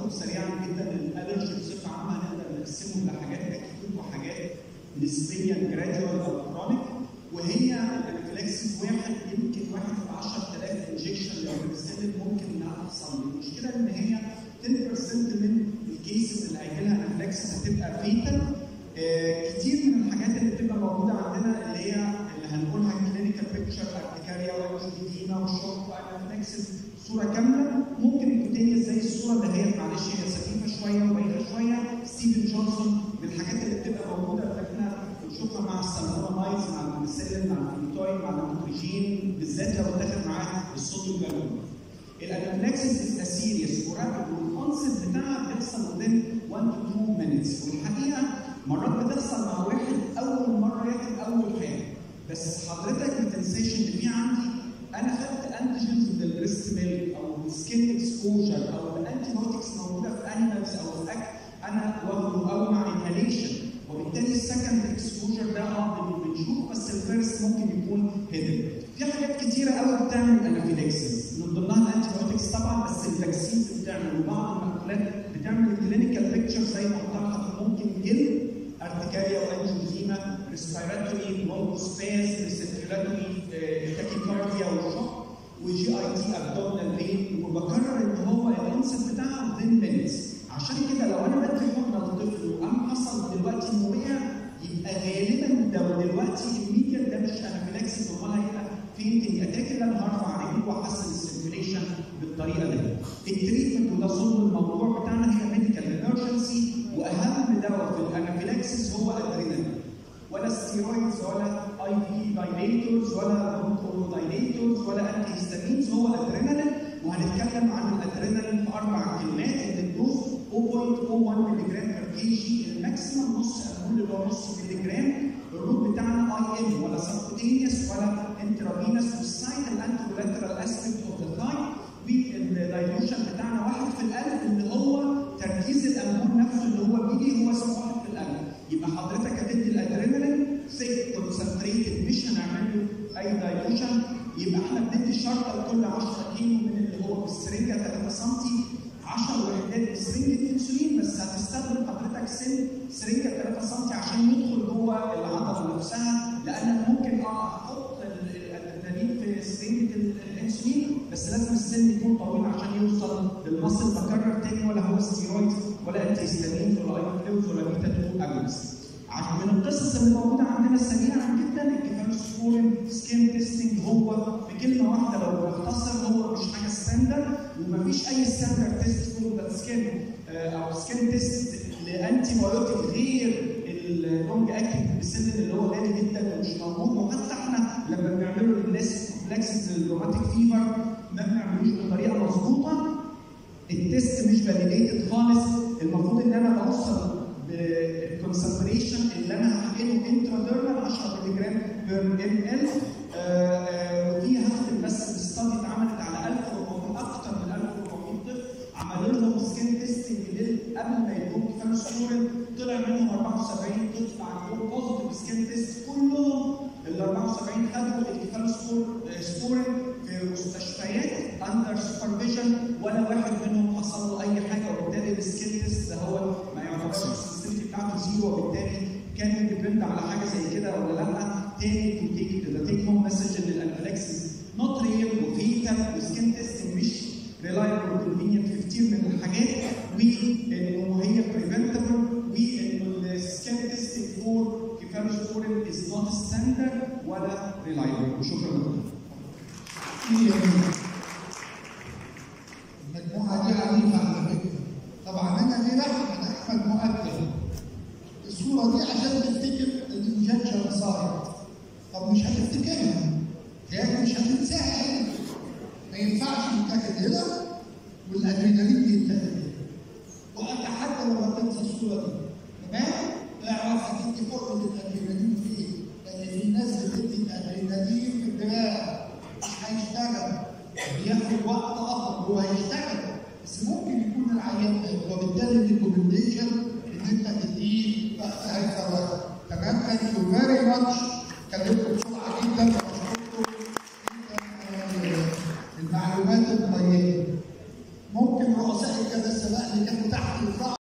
هاخد سريعا جدا الالرجي بصفه عامه هنقدر نقسمه لحاجات اكيد وحاجات نسبيا جراديوال او كرونيك وهي الانفلاكسيس واحد يمكن واحد في 10000 انجكشن للبرسنت ممكن انها تحصل المشكله ان هي 10% من الكيسز اللي هيجي لها انفلاكسيس هتبقى فيتال آه كتير من الحاجات اللي بتبقى موجوده عندنا اللي هي اللي هنقولها كلينيكال بيكتشر ارتكاريا والجديدة والشوك وانفلاكسيس صوره كامله ممكن الكوتينيوس زي الصوره اللي هي معلش هي سخيفه شويه وبعيده شويه ستيفن جونسون من الحاجات اللي بتبقى موجوده اللي احنا بنشوفها مع السلمونايز مع الميسيلين مع الفينيتوين مع النيتروجين بالذات لو اتاخد معاه الصوديوم جلوكوز الانفلاكسيس از سيريس ورابد والكونسيبت بتاعها بيحصل within 1 to 2 minutes والحقيقه مرات بتحصل مع واحد اول مره ياخد اول حاجه بس حضرتك ما تنساش ان في عندي انا خدت انتيجنز من البريست ميلك او السكين اكسبوجر او الانتي بايوتكس موجوده في انيمالز او في اكل انا واخده او مع انهاليشن وبالتالي السكند اكسبوجر ده اه بنشوفه بس الفيرست ممكن يكون هيدن في حاجات كتيره قوي بتعمل انافيلاكسيس من ضمنها الانتي بايوتكس طبعا بس الفاكسينز بتعمل وبعض المأكولات بتعمل كلينيكال بيكتشر زي ما قلت ممكن جلد ارتكاريا وانجوزيما ريسبيراتوري مونكوسباز ريسبيراتوري تاكيكارديا وشوك وجي اي تي ابدومينال بين وبكرر ان هو الانسب بتاعها within minutes عشان كده لو انا بدي حقنه لطفل وقام حصل دلوقتي وقع يبقى غالبا لو دلوقتي الميديا ده مش انافيلاكسيس امال هيبقى فين اتاك اللي انا هرفع رجلي واحسن السيركيوليشن بالطريقه دي. التريتمنت وده صلب الموضوع بتاعنا هي ميديكال ايمرجنسي واهم دواء في الانافيلاكسيس هو الادرينالين. ولا ستيرويدز ولا اي في دايليتورز ولا بونكودايليتورز ولا انتي هيستامينز هو الادرينالين وهنتكلم عن الادرينالين في اربع كلمات ان الدوز 0.01 ملي جرام بير كي جي الماكسيمم نص امبول اللي هو نص ملي جرام الروت بتاعنا اي ام ولا سبكوتينيوس ولا انترافينوس والسايد الانترولاترال اسبكت اوف ذا ثاي والدايلوشن بتاعنا واحد في القلب اللي هو تركيز الامبول نفسه اللي هو بيجي هو اسمه واحد في القلب يبقى حضرتك هتدي الادرينالين سيك كونسنتريتد مش هنعمل له اي دايلوشن يبقى احنا بندي شرطه لكل 10 كيلو من اللي هو بالسرنجه 3 سم 10 وحدات بسرنجه انسولين بس هتستخدم حضرتك سن سرنجه 3 سم عشان يدخل جوه العضله نفسها لان ممكن اه احط الادرينالين في سرنجه الانسولين بس لازم السن يكون طويل عشان يوصل للمصل بكرر تاني ولا هو ستيرويد ولا انتي هيستامين ولا ايفلوز ولا بيتا 2 اجونست من القصص اللي موجوده عندنا سريعا جدا الكيفالوسبورين سكين تيستنج هو بكلمه واحده لو بختصر هو مش حاجه ستاندرد ومفيش اي ستاندرد تيست فور ذا سكين او سكين تيست لانتي بايوتيك غير اللونج اكتنج بسن اللي هو غالي جدا ومش موجود وحتى احنا لما بنعمله للناس كومبلكس الروماتيك فيفر ما بنعملوش بطريقه مظبوطه التيست مش فاليديتد خالص المفروض ان انا بوصل بالكونسنتريشن اللي انا هحقنه انتراديرمال 10 ملي جرام بير ام ال ودي هختم بس الاستادي اتعملت على 1400 اكثر من 1400 طفل عملوا لهم سكين تيستنج قبل ما يدوم كفالوسبورين طلع منهم 74 طفل عندهم بوزيتيف سكين تيست كلهم ال 74 خدوا الكفالوسبورين في مستشفيات اندر سوبرفيجن ولا واحد منهم حصل له اي حاجه وبالتالي السكين تيست هو ما يعتبرش السنسيتيفيتي بتاعته زيرو وبالتالي كان ديبند على حاجه زي كده ولا لا تاني تو تيك ذا تيك هوم مسج ان الانفلاكسيس نوت ريل وفيتال وسكين تيستنج مش ريلايبل وكونفينينت في كتير من الحاجات وانه هي بريفنتبل وانه السكين تيستنج فور كيفالوسبورين از نوت ستاندرد ولا ريلايبل وشكرا لكم. المجموعه دي عنيفه على فكره طبعا انا ليه احمد احمد مؤكد الصوره دي عشان تفتكر الانجكشن سايت طب مش هتفتكرها هي مش هتنساها هنا ما ينفعش يتاخد هنا والادرينالين يتاخد هنا واتحدى لما تنسى الصوره دي تمام اعرف هتدي فرقه الادرينالين فين لان في ناس بتدي الادرينالين في الدراع مش هيشتغل بياخد وقت اطول هو هيشتغل بس ممكن يكون العيان ده وبالتالي الريكومنديشن ان انت تديه وقت هيفا وقت تمام ثانك يو فيري ماتش كلمته بسرعه جدا واشكركم جدا المعلومات القيمه ممكن رؤساء الجلسات